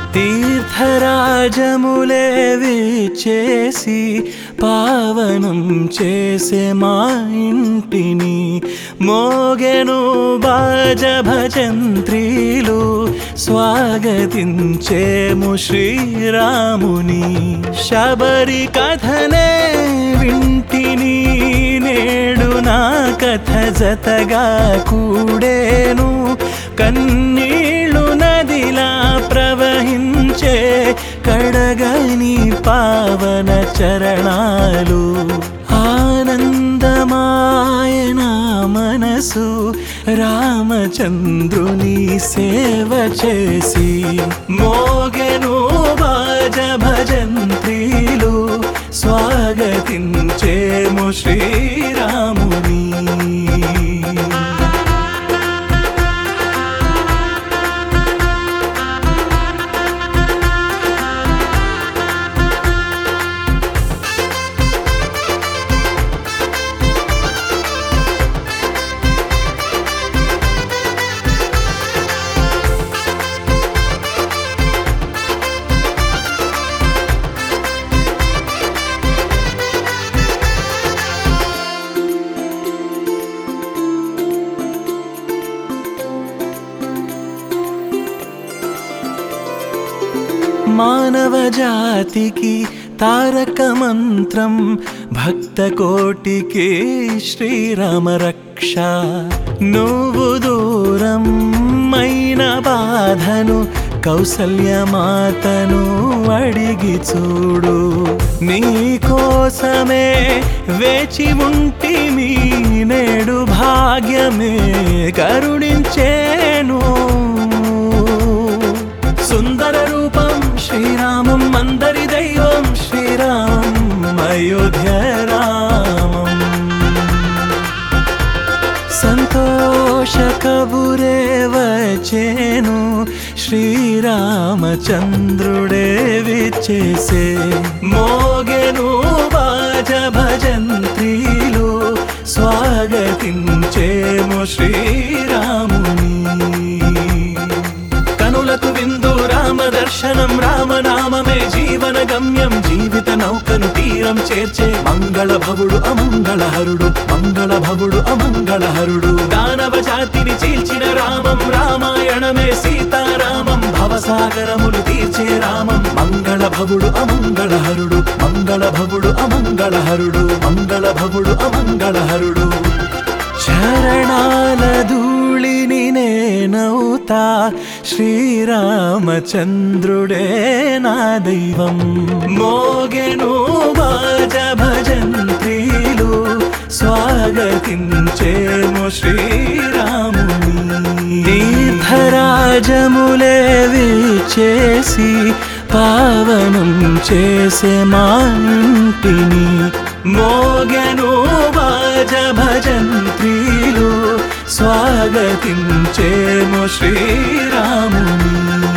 తీర్థరాజములే చేసి పావనం చేసే మా ఇంటిని మోగెను బాజ భజంత్రీలు స్వాగతించేము శ్రీరాముని శబరి కథనే వింటిని నేడు నా కథ జతగా కూడేను కన్నీళ్ళు నదిలా ప్రవహించే కడగని పావన చరణాలు ఆనందమాయన మనసు రామచంద్రుని సేవ చేసి మోగెను బాజ భజంత్రీలు స్వాగతించేము శ్రీరాముని మానవ జాతికి తారక మంత్రం భక్త కోటికి శ్రీరామ రక్ష నువ్వు దూరం అయిన బాధను కౌసల్యమాతను అడిగి చూడు నీ కోసమే వేచి ఉంటి మీ నేడు భాగ్యమే కరుణించేను సుందర రూపం శ్రీరామం అందరి దైవం శ్రీరామం అయోధ్య రామం సంతోష కబురే వచ్చేను శ్రీరామచంద్రుడే విచ్చేసే మోగెను బాజ భజంత్రీలు స్వాగతించేము శ్రీరాముని కనులకు విందు రామ దర్శనం రామనామమే జీవన గమ్యం జీవిత నౌకను తీరం చేర్చే మంగళ భవుడు అమంగళహరుడు మంగళ భవుడు అమంగళహరుడు దానవ జాతిని చీల్చిన రామం రామాయణమే సీతారామం భవసాగరములు తీర్చే రామం మంగళ భవుడు అమంగళహరుడు మంగళ భవుడు అమంగళహరుడు మంగళ భవుడు అమంగళహరుడు చరణాల ధూళిని నేనవుతా శ్రీరామచంద్రుడే నా దైవం మోగెను బాజ భజంత్రీలు స్వాగతించేము శ్రీరాముని తీర్థరాజములే చేసి పావనం చేసే మా ఇంటిని మోగెను బాజ భజంత్రీలు స్వాగతించేము శ్రీరాముని